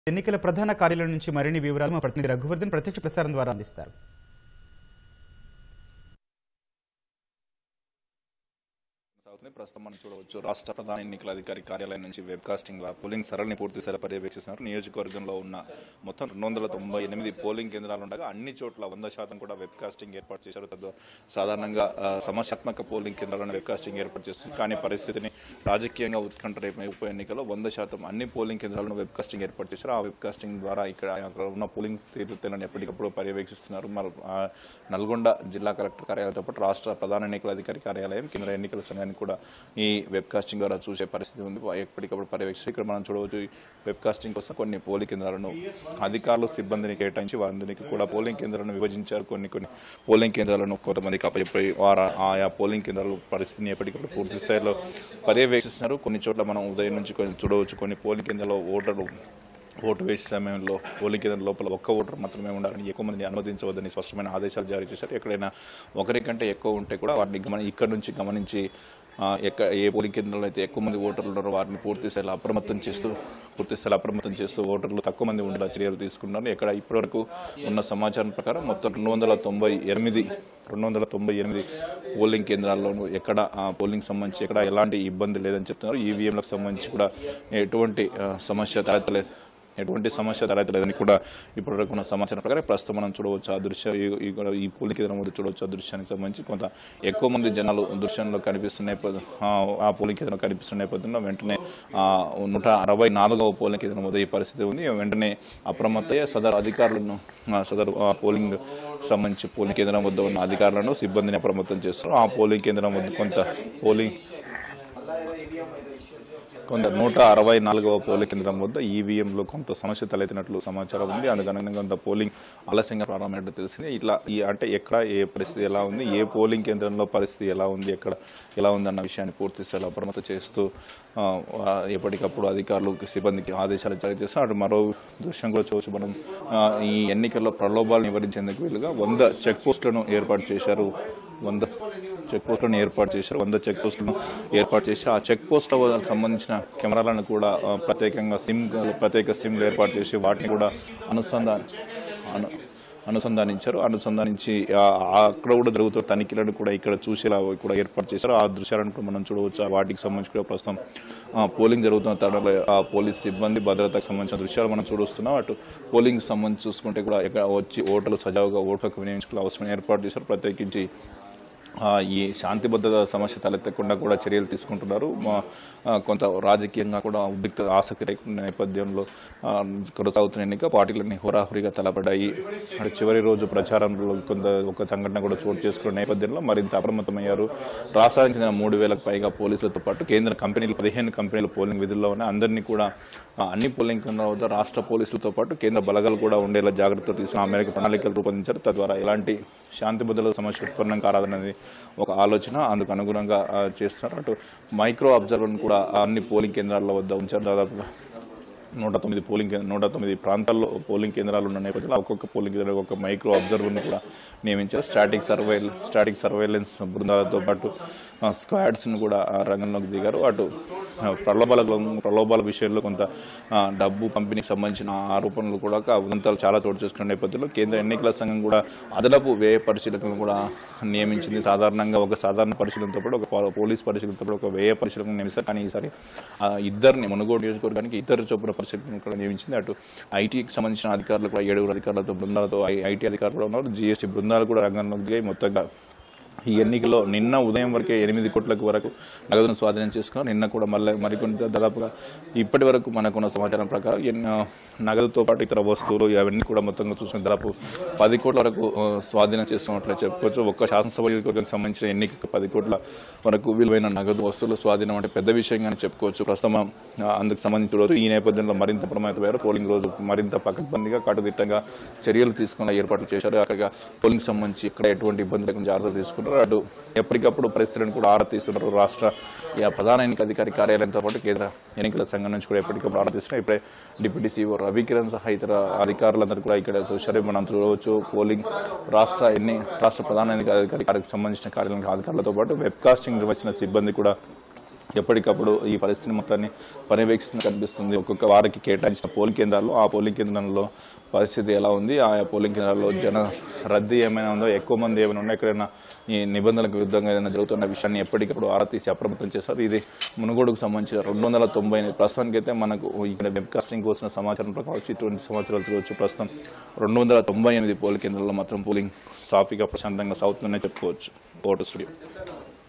ఎన్నికల ప్రధాన కార్యాలయం నుంచి మరిన్ని వివరాలు మా ప్రతినిధి రఘువర్ధన్ ప్రత్యక్ష ప్రసారం ద్వారా అందిస్తారు సాగుతుంది ప్రస్తుతం మనం చూడవచ్చు రాష్ట్ర ప్రధాన ఎన్నికల అధికారి కార్యాలయం నుంచి వెబ్ కాస్టింగ్ ద్వారా పోలింగ్ సరళిని పూర్తి స్థాయిలో పర్యవేక్షిస్తున్నారు నియోజకవర్గంలో ఉన్న మొత్తం రెండు వందల తొంభై ఎనిమిది పోలింగ్ కేంద్రాలు ఉండగా అన్ని చోట్ల వంద శాతం కూడా వెబ్ కాస్టింగ్ ఏర్పాటు చేశారు తద్వారా సాధారణంగా ఆ, సమస్యాత్మక పోలింగ్ కేంద్రాలను వెబ్ కాస్టింగ్ ఏర్పాటు చేస్తుంది కానీ పరిస్థితిని రాజకీయంగా ఉత్కంఠ రేపు ఉప ఎన్నికల్లో వంద శాతం అన్ని పోలింగ్ కేంద్రాలను వెబ్ కాస్టింగ్ ఏర్పాటు చేశారు ఆ వెబ్ కాస్టింగ్ ద్వారా ఇక్కడ అక్కడ ఉన్న పోలింగ్ తీరుతేనని ఎప్పటికప్పుడు పర్యవేక్షిస్తున్నారు మరి ఆ, నల్గొండ జిల్లా కలెక్టర్ కార్యాలయంతో పాటు రాష్ట్ర ప్రధాన ఎన్నికల అధికారి కార్యాలయం కేంద్ర ఎన్నికల సంఘానికి కూడా ఈ వెబ్ కాస్టింగ్ ద్వారా చూసే పరిస్థితి ఉంది ఎప్పటికప్పుడు పర్యవేక్షిస్తూ ఇక్కడ మనం చూడవచ్చు ఈ వెబ్ కాస్టింగ్ కోసం కొన్ని పోలింగ్ కేంద్రాలను అధికారులు సిబ్బందిని కేటాయించి వారందరికీ కూడా పోలింగ్ కేంద్రాలను విభజించారు కొన్ని కొన్ని పోలింగ్ కేంద్రాలను కొంతమందికి అప్పచెప్పి వారు ఆయా పోలింగ్ కేంద్రాల పరిస్థితిని ఎప్పటికప్పుడు పూర్తి స్థాయిలో పర్యవేక్షిస్తున్నారు కొన్ని చోట్ల మనం ఉదయం నుంచి కొన్ని చూడవచ్చు కొన్ని పోలింగ్ కేంద్రాల్లో ఓటర్లు ఓటు వేసే సమయంలో పోలింగ్ కేంద్రం లోపల ఒక్క ఓటర్ మాత్రమే ఉండాలని ఎక్కువ మందిని అనుమతించవద్దని స్పష్టమైన ఆదేశాలు జారీ చేశారు ఎక్కడైనా ఒకరి కంటే ఎక్కువ ఉంటే కూడా వాటిని గమని ఇక్కడి నుంచి గమనించి ఆ, ఎక్క ఏ పోలింగ్ కేంద్రంలో అయితే ఎక్కువ మంది ఓటర్లు ఉన్నారో వారిని పూర్తి స్థాయిలో అప్రమత్తం చేస్తూ పూర్తి స్థాయిలో అప్రమత్తం చేస్తూ ఓటర్లు తక్కువ మంది ఉండేలా చర్యలు తీసుకున్నారు ఇక్కడ ఇప్పటివరకు ఉన్న సమాచారం ప్రకారం మొత్తం రెండు వందల తొంభై ఎనిమిది రెండు వందల తొంభై ఎనిమిది పోలింగ్ కేంద్రాల్లోనూ ఎక్కడ ఆ, పోలింగ్ సంబంధించి ఎక్కడ ఎలాంటి ఇబ్బంది లేదని చెప్తున్నారు ఈవీఎంలకు సంబంధించి కూడా ఎటువంటి ఆ, సమస్య తలెత్తలేదు ఎటువంటి సమస్య తలెత్తలేదని కూడా ఇప్పటివరకు ఉన్న సమాచారం ప్రకారం ప్రస్తుతం మనం చూడవచ్చు ఆ దృశ్య ఈ- ఈ కూడా ఈ పోలింగ్ కేంద్రం వద్ద చూడవచ్చు ఆ దృశ్యానికి సంబంధించి కొంత ఎక్కువ మంది జనాలు దృశ్యంలో కనిపిస్తున్న నేపథ్యం ఆ- ఆ పోలింగ్ కేంద్రం కనిపిస్తున్న నేపథ్యంలో వెంటనే ఆ, నూట అరవై నాలుగవ పోలింగ్ కేంద్రం వద్ద ఈ పరిస్థితి ఉంది వెంటనే అప్రమత్తయ్యే సదరు అధికారులను ఆ, సదరు ఆ పోలింగ్ సంబంధించి పోలింగ్ కేంద్రం వద్ద ఉన్న అధికారులను సిబ్బందిని అప్రమత్తం చేస్తారు ఆ పోలింగ్ కేంద్రం వద్ద కొంత పోలింగ్ కొంత నూట అరవై నాలుగవ పోలింగ్ కేంద్రం వద్ద ఈవీఎంలో కొంత సమస్య తలెత్తినట్లు సమాచారం ఉంది అందుకని కొంత పోలింగ్ ఆలస్యంగా ప్రారంభమైనట్టు తెలిసింది ఇట్లా ఈ అంటే ఎక్కడ ఏ పరిస్థితి ఎలా ఉంది ఏ పోలింగ్ కేంద్రంలో పరిస్థితి ఎలా ఉంది ఎక్కడ ఎలా ఉంది అన్న విషయాన్ని పూర్తి స్థాయిలో అప్రమత్తం చేస్తూ ఆ, ఆ, ఎప్పటికప్పుడు అధికారులు సిబ్బందికి ఆదేశాలు జారీ చేస్తారు అటు మరో దృశ్యం కూడా చూసి మనం ఆ, ఈ ఎన్నికల్లో ప్రలోభాలు నివారించేందుకు వీలుగా వంద చెక్ పోస్టులను ఏర్పాటు చేశారు వంద చెక్ పోస్టులను ఏర్పాటు చేశారు వంద చెక్ పోస్టులను ఏర్పాటు చేసి ఆ చెక్ పోస్టులకు సంబంధించిన కెమెరాలను కూడా ఆ, ప్రత్యేకంగా సిమ్ ప్రత్యేక సిమ్లు ఏర్పాటు చేసి వాటిని కూడా అనుసంధాన అను- అనుసంధానించారు అనుసంధానించి ఆ, ఆ అక్కడ కూడా జరుగుతున్న తనిఖీలను కూడా ఇక్కడ చూసేలా కూడా ఏర్పాటు చేశారు ఆ దృశ్యాలను కూడా మనం చూడవచ్చు ఆ వాటికి సంబంధించి కూడా ప్రస్తుతం ఆ, పోలింగ్ జరుగుతున్న తడలో ఆ పోలీస్ సిబ్బంది భద్రతకు సంబంధించిన దృశ్యాలు మనం చూస్తున్నాం అటు పోలింగ్ సంబంధించి చూసుకుంటే కూడా ఇక్కడ వచ్చి ఓటర్లు సజావుగా ఓట్లకు వినియోగించుకునే అవసరం ఏర్పాటు చేశారు ప్రత్యేకించి ఆ, ఈ శాంతి భద్రత సమస్య తలెత్తకుండా కూడా చర్యలు తీసుకుంటున్నారు మా, ఆ, కొంత రాజకీయంగా కూడా ఉద్రిక్త ఆసక్తి రేకున్న నేపథ్యంలో ఆ, కొనసాగుతున్న ఎన్నిక పార్టీలన్నీ హోరాహోరీగా తలపడ్డాయి అటు చివరి రోజు ప్రచారంలో కొంత ఒక సంఘటన కూడా చోటు చేసుకున్న నేపథ్యంలో మరింత అప్రమత్తమయ్యారు రాష్ట్రానికి చెందిన మూడు వేలకు పైగా పోలీసులతో పాటు కేంద్ర కంపెనీలు పదిహేను కంపెనీల పోలింగ్ విధుల్లో ఉన్న అందరినీ కూడా ఆ, అన్ని పోలింగ్ కేంద్రాల వద్ద రాష్ట్ర పోలీసులతో పాటు కేంద్ర బలగాలు కూడా ఉండేలా జాగ్రత్తలు తీసుకుని ఆ మేరకు ప్రణాళికలు రూపొందించారు తద్వారా ఎలాంటి శాంతి భద్రతల సమస్య ఉత్పన్నం కారాదనేది ఒక ఆలోచన అందుకు అనుగుణంగా ఆ, చేస్తున్నారు అటు మైక్రో అబ్జర్వర్ను కూడా అన్ని పోలింగ్ కేంద్రాల వద్ద ఉంచారు దాదాపుగా నూట తొమ్మిది పోలింగ్ కేంద్ర- నూట తొమ్మిది ప్రాంతాల్లో పోలింగ్ కేంద్రాలు ఉన్న నేపథ్యంలో ఒక్కొక్క పోలింగ్ కేంద్రం ఒక మైక్రో అబ్జర్వర్ను కూడా నియమించారు స్టాటిక్ సర్వైల్ స్టాటిక్ సర్వైలెన్స్ బృందాలతో పాటు ఆ, స్క్వాడ్స్ను కూడా ఆ రంగంలోకి దిగారు అటు ఆ, ప్రలోభాల ప్రలోభాల విషయంలో కొంత ఆ, డబ్బు పంపిణీకి సంబంధించిన ఆరోపణలు కూడా ఒక ఉదంతాలు చాలా చోటు చేసుకున్న నేపథ్యంలో కేంద్ర ఎన్నికల సంఘం కూడా అదనపు వ్యయ పరిశీలకులను కూడా నియమించింది సాధారణంగా ఒక సాధారణ పరిశీలనతో పాటు ఒక పో- పోలీస్ పరిశీలనతో పాటు ఒక వ్యయ పరిశీలకులను నియమిస్తారు కానీ ఈసారి ఆ, ఇద్దరిని మునుగోడు నియోజకవర్గానికి ఇద్దరు చొప్పున పరిశీలకులను కూడా నియమించింది అటు ఐటీకి సంబంధించిన అధికారులు కూడా ఏడుగురు అధికారులతో బృందాలతో ఐ- ఐటీ అధికారులు కూడా ఉన్నారు జీఎస్టీ బృందాలు కూడా రంగంలోకి దిగాయి మొత్తంగా ఈ ఎన్నికల్లో నిన్న ఉదయం వరకే ఎనిమిది కోట్లకు వరకు నగదును స్వాధీనం చేసుకున్నారు నిన్న కూడా మళ్ళీ మరికొంత దాదాపుగా ఇప్పటి వరకు మనకున్న సమాచారం ప్రకారం ఎన్నో నగదుతో పాటు ఇతర వస్తువులు అవన్నీ కూడా మొత్తంగా చూసుకుని దాదాపు పది కోట్ల వరకు ఆ, స్వాధీనం చేస్తున్నట్లు చెప్పుకోవచ్చు ఒక్క శాసనసభ నియోజకవర్గానికి సంబంధించిన ఎన్నికకు పది కోట్ల వరకు విలువైన నగదు వస్తువుల స్వాధీనం అంటే పెద్ద విషయంగానే చెప్పుకోవచ్చు ప్రస్తుతం ఆ, అందుకు సంబంధించి రోజు ఈ నేపథ్యంలో మరింత ప్రమాదమయ్యారు పోలింగ్ రోజు మరింత పకడ్బందీగా కట్టుదిట్టంగా చర్యలు తీసుకున్న ఏర్పాట్లు చేశారు అక్కడ పోలింగ్ సంబంధించి ఇక్కడ ఎటువంటి ఇబ్బంది లేకుండా జాగ్రత్తలు తీసుకున్నారు అటు ఎప్పటికప్పుడు పరిస్థితులను కూడా ఆరా తీస్తున్నారు రాష్ట్ర ఈ ప్రధాన ఎన్నికల అధికారి కార్యాలయంతో పాటు కేంద్ర ఎన్నికల సంఘం నుంచి కూడా ఎప్పటికప్పుడు ఆరా తీస్తున్నారు ఇప్పుడే డిప్యూటీ సీఓ రవికిరణ్ సహా ఇతర అధికారులందరూ కూడా ఇక్కడ చూశారు మనం చూడవచ్చు పోలింగ్ రాష్ట్ర ఎన్ని రాష్ట్ర ప్రధాన ఎన్నికల అధికారి కార్యకు సంబంధించిన కార్యాలయం అధికారులతో పాటు వెబ్ కాస్టింగ్ నిర్వహించిన సిబ్బంది కూడా ఎప్పటికప్పుడు ఈ పరిస్థితిని మొత్తాన్ని పర్యవేక్షిస్తున్న కనిపిస్తుంది ఒక్కొక్క వారికి కేటాయించిన పోలింగ్ కేంద్రాల్లో ఆ పోలింగ్ కేంద్రంలో పరిస్థితి ఎలా ఉంది ఆయా పోలింగ్ కేంద్రాల్లో జన రద్దీ ఏమైనా ఉందో ఎక్కువ మంది ఏమైనా ఉన్నా ఎక్కడైనా ఈ నిబంధనలకు విరుద్ధంగా ఏదైనా జరుగుతున్న విషయాన్ని ఎప్పటికప్పుడు ఆరా తీసి అప్రమత్తం చేశారు ఇది మునుగోడుకు సంబంధించిన రెండు వందల తొంభై ఎనిమిది ప్రస్తుతానికి అయితే మనకు ఇక్కడ వెబ్కాస్టింగ్ వచ్చిన సమాచారం ప్రకారం ఇటువంటి సమాచారాలు చూడవచ్చు ప్రస్తుతం రెండు వందల తొంభై ఎనిమిది పోలింగ్ కేంద్రాల్లో మాత్రం పోలింగ్ సాఫీగా ప్రశాంతంగా సాగుతుందనే చెప్పుకోవచ్చు ఓటు స్టూడియో